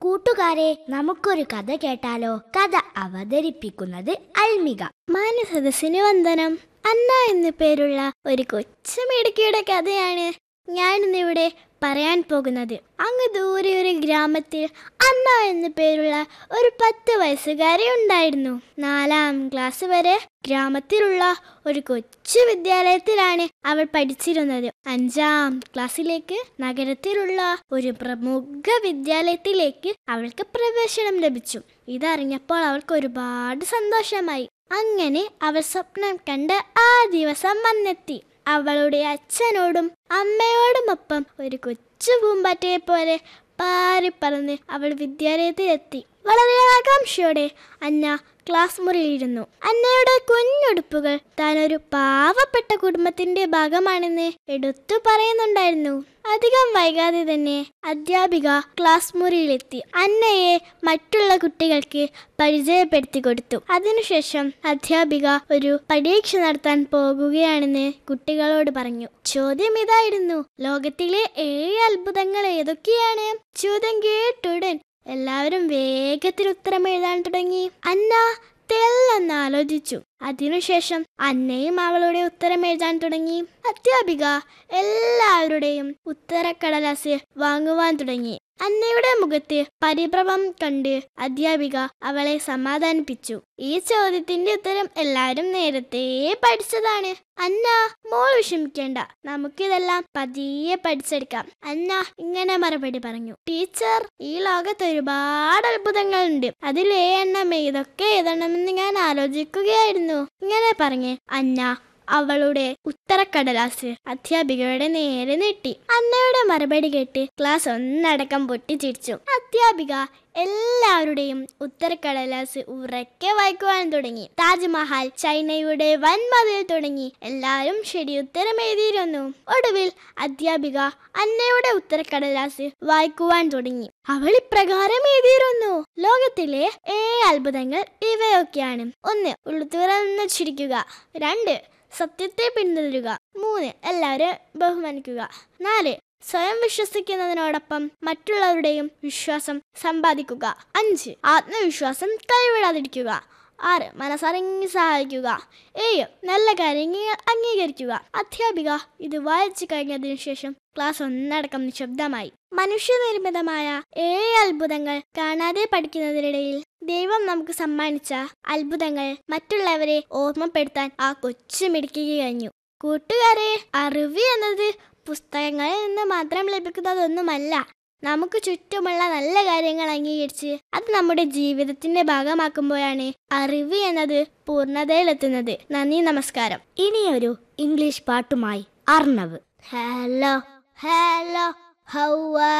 കൂട്ടുകാരെ നമുക്കൊരു കഥ കേട്ടാലോ കഥ അവതരിപ്പിക്കുന്നത് അൽമിക മാനസദസ്സിന് വന്ദനം അന്ന എന്നു പേരുള്ള ഒരു കൊച്ചു മിടുക്കിയുടെ കഥയാണ് ഞാനിന്നിവിടെ പറയാൻ പോകുന്നത് അങ്ങ് ദൂരെ ഒരു ഗ്രാമത്തിൽ അന്ന എന്നു പേരുള്ള ഒരു പത്ത് വയസ്സുകാരി ഉണ്ടായിരുന്നു നാലാം ക്ലാസ് വരെ ഗ്രാമത്തിലുള്ള ഒരു കൊച്ചു വിദ്യാലയത്തിലാണ് അവൾ പഠിച്ചിരുന്നത് അഞ്ചാം ക്ലാസ്സിലേക്ക് നഗരത്തിലുള്ള ഒരു പ്രമുഖ വിദ്യാലയത്തിലേക്ക് അവൾക്ക് പ്രവേശനം ലഭിച്ചു ഇതറിഞ്ഞപ്പോൾ അവൾക്ക് ഒരുപാട് സന്തോഷമായി അങ്ങനെ അവൾ സ്വപ്നം കണ്ട് ആ ദിവസം വന്നെത്തി അവളുടെ അച്ഛനോടും അമ്മയോടുമൊപ്പം ഒരു കൊച്ചു പൂമ്പാറ്റയെ പോലെ പാറിപ്പറന്ന് അവൾ വിദ്യാലയത്തിലെത്തി വളരെ ആകാംക്ഷയോടെ അന്ന ക്ലാസ് മുറിയിലിരുന്നു അന്നയുടെ കുഞ്ഞുടുപ്പുകൾ താൻ ഒരു പാവപ്പെട്ട കുടുംബത്തിന്റെ ഭാഗമാണെന്ന് എടുത്തു പറയുന്നുണ്ടായിരുന്നു അധികം വൈകാതെ തന്നെ അധ്യാപിക ക്ലാസ് മുറിയിലെത്തി അന്നയെ മറ്റുള്ള കുട്ടികൾക്ക് പരിചയപ്പെടുത്തി കൊടുത്തു അതിനുശേഷം അധ്യാപിക ഒരു പരീക്ഷ നടത്താൻ പോകുകയാണെന്ന് കുട്ടികളോട് പറഞ്ഞു ചോദ്യം ഇതായിരുന്നു ലോകത്തിലെ ഏഴ് അത്ഭുതങ്ങൾ ഏതൊക്കെയാണ് ചോദ്യം കേട്ടുടൻ എല്ലാവരും വേഗത്തിൽ ഉത്തരം എഴുതാൻ തുടങ്ങി അന്ന തെല്ലെന്ന് ആലോചിച്ചു അതിനുശേഷം അന്നയും അവളുടെ ഉത്തരം എഴുതാൻ തുടങ്ങി അധ്യാപിക എല്ലാവരുടെയും ഉത്തരക്കടലാസ് വാങ്ങുവാൻ തുടങ്ങി അന്നയുടെ മുഖത്ത് പരിഭ്രമം കണ്ട് അധ്യാപിക അവളെ സമാധാനിപ്പിച്ചു ഈ ചോദ്യത്തിന്റെ ഉത്തരം എല്ലാവരും നേരത്തെ പഠിച്ചതാണ് അന്ന മോൾ വിഷമിക്കേണ്ട നമുക്കിതെല്ലാം പതിയെ പഠിച്ചെടുക്കാം അന്ന ഇങ്ങനെ മറുപടി പറഞ്ഞു ടീച്ചർ ഈ ലോകത്ത് ഒരുപാട് അത്ഭുതങ്ങളുണ്ട് അതിലേ എണ്ണം ഏതൊക്കെ എഴുതണമെന്ന് ഞാൻ ആലോചിക്കുകയായിരുന്നു ഇങ്ങനെ പറഞ്ഞ് അന്ന അവളുടെ ഉത്തരക്കടലാസ് അധ്യാപികയുടെ നേരെ നീട്ടി അന്നയുടെ മറുപടി കേട്ട് ക്ലാസ് ഒന്നടക്കം പൊട്ടിച്ചിരിച്ചു അധ്യാപിക എല്ലാവരുടെയും ഉത്തരക്കടലാസ് ഉറക്കെ വായിക്കുവാൻ തുടങ്ങി താജ്മഹൽ ചൈനയുടെ വൻമതിൽ തുടങ്ങി എല്ലാവരും ശരി ഉത്തരം എഴുതിയിരുന്നു ഒടുവിൽ അധ്യാപിക അന്നയുടെ ഉത്തരക്കടലാസ് വായിക്കുവാൻ തുടങ്ങി അവൾ ഇപ്രകാരം എഴുതിയിരുന്നു ലോകത്തിലെ ഏഴ് അത്ഭുതങ്ങൾ ഇവയൊക്കെയാണ് ഒന്ന് ഉള്ളുത്തുറന്ന് ചിരിക്കുക രണ്ട് സത്യത്തെ പിന്തുടരുക മൂന്ന് എല്ലാവരും ബഹുമാനിക്കുക നാല് സ്വയം വിശ്വസിക്കുന്നതിനോടൊപ്പം മറ്റുള്ളവരുടെയും വിശ്വാസം സമ്പാദിക്കുക അഞ്ച് ആത്മവിശ്വാസം കൈവിടാതിരിക്കുക ആറ് മനസ്സറിഞ്ഞ് സഹായിക്കുക ഏഴ് നല്ല കാര്യങ്ങൾ അംഗീകരിക്കുക അധ്യാപിക ഇത് വായിച്ചു കഴിഞ്ഞതിനു ശേഷം ക്ലാസ് ഒന്നടക്കം നിശബ്ദമായി മനുഷ്യനിർമ്മിതമായ ഏഴ് അത്ഭുതങ്ങൾ കാണാതെ പഠിക്കുന്നതിനിടയിൽ ദൈവം നമുക്ക് സമ്മാനിച്ച അത്ഭുതങ്ങൾ മറ്റുള്ളവരെ ഓർമ്മപ്പെടുത്താൻ ആ കൊച്ചു മിടുക്കിക്ക് കഴിഞ്ഞു കൂട്ടുകാരെ അറിവ് എന്നത് പുസ്തകങ്ങളിൽ നിന്ന് മാത്രം ലഭിക്കുന്നതൊന്നുമല്ല നമുക്ക് ചുറ്റുമുള്ള നല്ല കാര്യങ്ങൾ അംഗീകരിച്ച് അത് നമ്മുടെ ജീവിതത്തിന്റെ ഭാഗമാക്കുമ്പോഴാണ് അറിവ് എന്നത് പൂർണ്ണതയിലെത്തുന്നത് നന്ദി നമസ്കാരം ഇനിയൊരു ഇംഗ്ലീഷ് പാട്ടുമായി അർണവ് ഹലോ ഹലോ ഹൗ